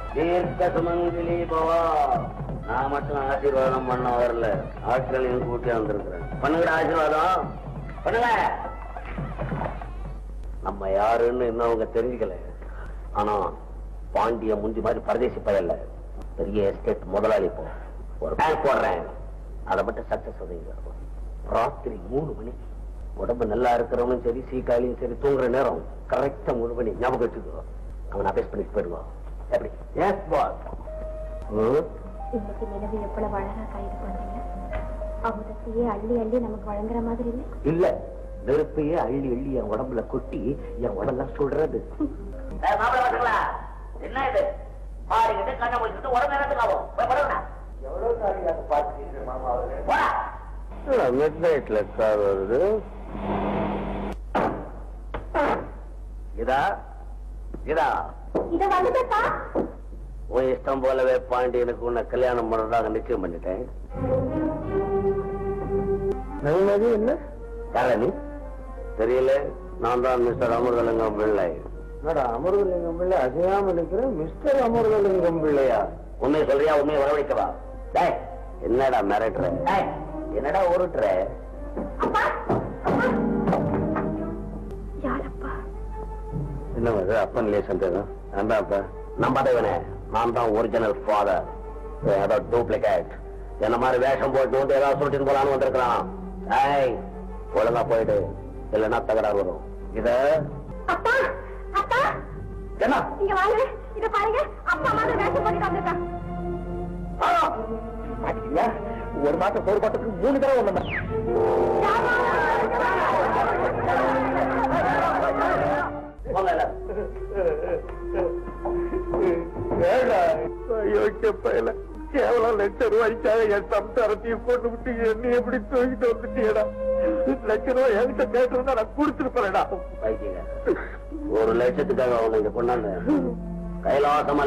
தீர்க்க சுமங்கலி பவா நான் மட்டும் ஆசீர்வாதம் பண்ண வரல ஆட்களையும் கூட்டி வந்திருக்கிறேன் பண்ணுங்கடா ஆசீர்வாதம் பண்ணுங்க நம்ம யாருன்னு இன்னும் அவங்க தெரிஞ்சுக்கல ஆனா பாண்டிய முந்தி மாதிரி பரதேசி பயல்ல பெரிய எஸ்டேட் முதலாளி இப்போ ஒரு பேங்க் போடுறேன் அதை மட்டும் சக்சஸ் உதவிங்க ராத்திரி மூணு மணிக்கு உடம்பு நல்லா இருக்கிறவனும் சரி சீக்காலியும் சரி தூங்குற நேரம் கரெக்டா மூணு மணி ஞாபகம் வச்சுக்கோ அவன் அபேஸ் பண்ணிட்டு போயிடுவான் எப்படி எஸ் பாஸ் இன்னைக்கு நிலவு எவ்வளவு அழகா காயுது பாத்தீங்களா அமுதத்தையே அள்ளி அள்ளி நமக்கு வழங்குற மாதிரி இல்லை இல்ல நெருப்பையே அள்ளி அள்ளி என் உடம்புல கொட்டி என் உடம்பெல்லாம் சொல்றது என்ன இது பாடிக்கிட்டு கண்ணை முடிச்சுட்டு உடம்பு நேரத்துக்கு ஆகும் போய் படுங்கடா எவ்வளவு காரியாக பார்த்துக்கிட்டு மாமா மிட் நைட்ல கார் வருது இதா இதா இத வந்துட்டா உன் இஷ்டம் போலவே பாண்டியனுக்கு உன்னை கல்யாணம் பண்றதாக நிச்சயம் பண்ணிட்டேன் நல்லது என்ன யாரா நீ தெரியல நான் தான் மிஸ்டர் அமிர்தலிங்கம் பிள்ளை என்னடா அமிர்தலிங்கம் பிள்ளை அசையாம இருக்கிற மிஸ்டர் அமிர்தலிங்கம் பிள்ளையா உண்மை சொல்றியா உண்மையை வரவழைக்கவா டேய் என்னடா மிரட்டுற டேய் என்னடா உருட்டுற அப்பா அப்பா யாரப்பா என்ன அது அப்பன் இல்லையே சந்தேகம் நான் தான் அப்பா நம்பாதவனே நான் தான் ஒரிஜினல் ஃபாதர் ஏதோ டூப்ளிகேட் என்ன மாதிரி வேஷம் போட்டு வந்து ஏதாவது சொல்லிட்டு போலான்னு வந்திருக்கலாம் ஏய் ஒழுங்கா போயிடு இல்லைன்னா தகராறு வரும் இத அப்பா அப்பா என்ன இங்க வாங்க இத பாருங்க அப்பா மாதிரி வேஷம் போட்டு வந்திருக்கான் ஆ! பாத்தீங்களா? ஒரு மாசம் சோறு பாட்டுக்கு மூணு தடவை வந்தேன் போங்க எல்லாரும். யோசிக்கப்பல கேவலம் லட்சம் ரூபாய்க்காக என் சம்சாரத்தையும் கொண்டு விட்டு என்ன எப்படி தூக்கிட்டு வந்துட்டியடா லட்சம் ரூபாய் என்கிட்ட கேட்டிருந்தா நான் கொடுத்துருப்பேன்டா பைத்தியங்க. ஒரு லட்சத்துக்காக அவங்க இங்க கொண்டாந்து கைலாசமா